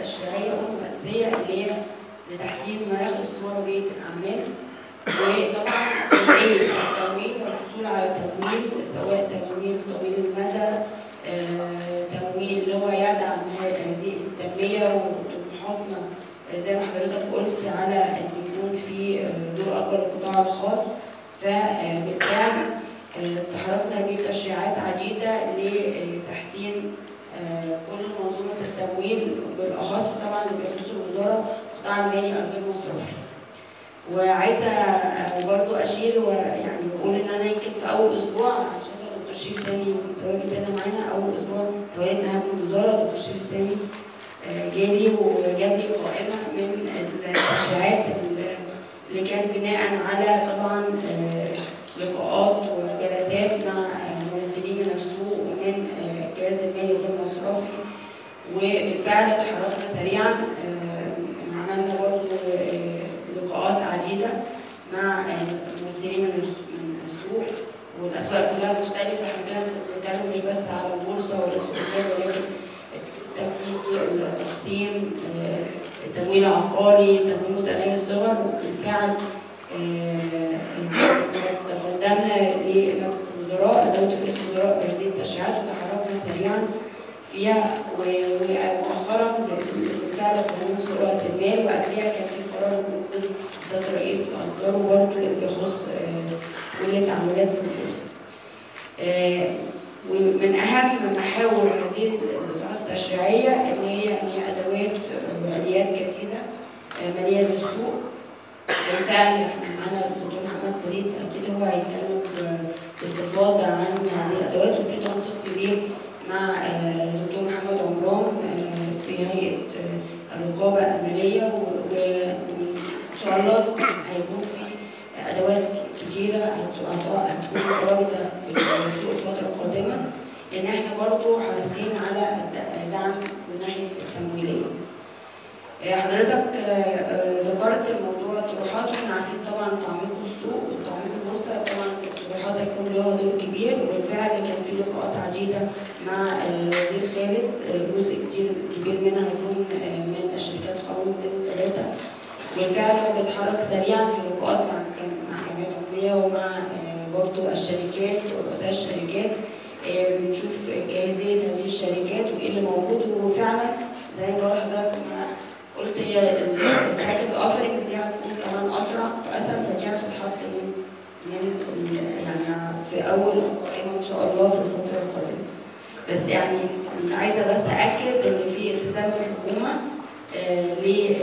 التشريعيه والمؤسسيه اللي هي لتحسين مناخ الاستثمار وبيئه الاعمال وطبعا جمعيه التمويل والحصول على تمويل سواء تمويل طويل المدى آه، تمويل اللي هو يدعم هذه التنميه وطموحاتنا آه، زي ما حضرتك قلت على ان يكون في آه، دور اكبر للقطاع الخاص فبالفعل آه، تحركنا بتشريعات عديده لتحسين آه، كل منظومه التمويل بالاخص طبعا اللي بيخص الوزاره القطاع المالي الغير مصرفي. وعايزه آه، برضو اشير ويعني اقول ان انا يمكن في اول اسبوع أنا شايفه دكتور شريف سامي متواجد هنا معانا اول اسبوع توليت مهام الوزاره دكتور شريف سامي آه، جالي وجاب لي قائمه من التشريعات اللي كان بناء على طبعا آه، لقاءات وجلسات مع آه، ممثلين من السوق ومن آه، الجهاز المالي غير المصرفي وبالفعل تحركنا سريعا آه، عملنا برضه آه، لقاءات عديده مع آه، ممثلين من الس- من السوق والاسواق كلها مختلفه احنا كنا بنتكلم مش بس على البورصه ولا السوق المالي ولكن التمويل التقسيم آه، التمويل العقاري تمويل متناهي الصغر وبالفعل آه، تقدمنا لمجلس الوزراء دولة رئيس الوزراء بهذه التشريعات وتحركنا سريعا فيها و- ومؤخرا بالفعل قانون سوق راس المال وقبلها كان في قرار موجود سياده الرئيس اصدره برضه اللي بيخص آه، كل التعاملات في البورصه. آه، ومن اهم محاور هذه الاصلاحات التشريعيه ان هي ان هي ادوات واليات جديده آه، ماليه للسوق بالفعل احنا معانا الدكتور محمد فريد اكيد هو هيتكلم ب- باستفاضه عن هذه الادوات وفي تنسيق كبير مع آه، الدكتور محمد عمران آه، في هيئه آه، الرقابه الماليه و- وان شاء الله هيكون في ادوات كتيره هت- هت- هتكون متواجده في السوق الفتره القادمه لان احنا برضو حريصين على الد- دعم من ناحيه التمويليه. آه، حضرتك آه، آه، ذكرت الموضوع الطروحات واحنا عارفين طبعا تعميق السوق وتعميق البورصه طبعا الطروحات هيكون لها دور كبير وبالفعل كان في لقاءات عديده مع آه، الوزير خالد آه، جزء كتير كبير منها هيكون آه، من الشركات قانون 203 بالفعل هو بيتحرك سريعا في لقاءات مع الجم- مع جمعيات عموميه ومع آه، برضو الشركات ورؤساء الشركات آه، بنشوف جاهزيه هذه الشركات وايه اللي موجود وفعلا زي ما بقول لحضرتك ما قلت هي السكند اوفرنجز دي هتكون كمان اسرع واسهل فدي هتتحط من من ال- يعني في اول القائمه ان شاء الله في الفتره القادمه. بس يعني كنت عايزه بس اكد ان في التزام الحكومه آه،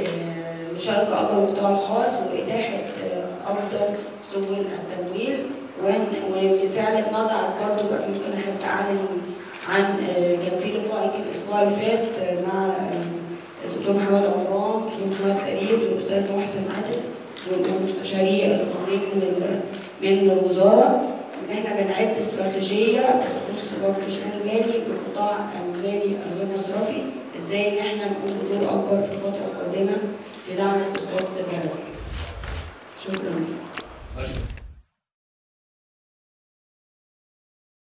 لمشاركه اكبر القطاع الخاص واتاحه آه، افضل سبل التمويل وإن- وبالفعل اتنضعت برضه بقى ممكن احب اعلن عن آه، كان في لقاء يمكن الاسبوع اللي فات آه، مع آه، الدكتور محمد عمران الدكتور محمد فريد والاستاذ محسن عادل والمستشاري القانوني من ال- من الوزاره ان احنا بنعد استراتيجيه بتخص برضه الشؤون المالي والقطاع المالي الغير مصرفي ازاي ان احنا نقوم بدور اكبر في الفتره القادمه في دعم الاقتصاد البلدي. شكرا. أشكر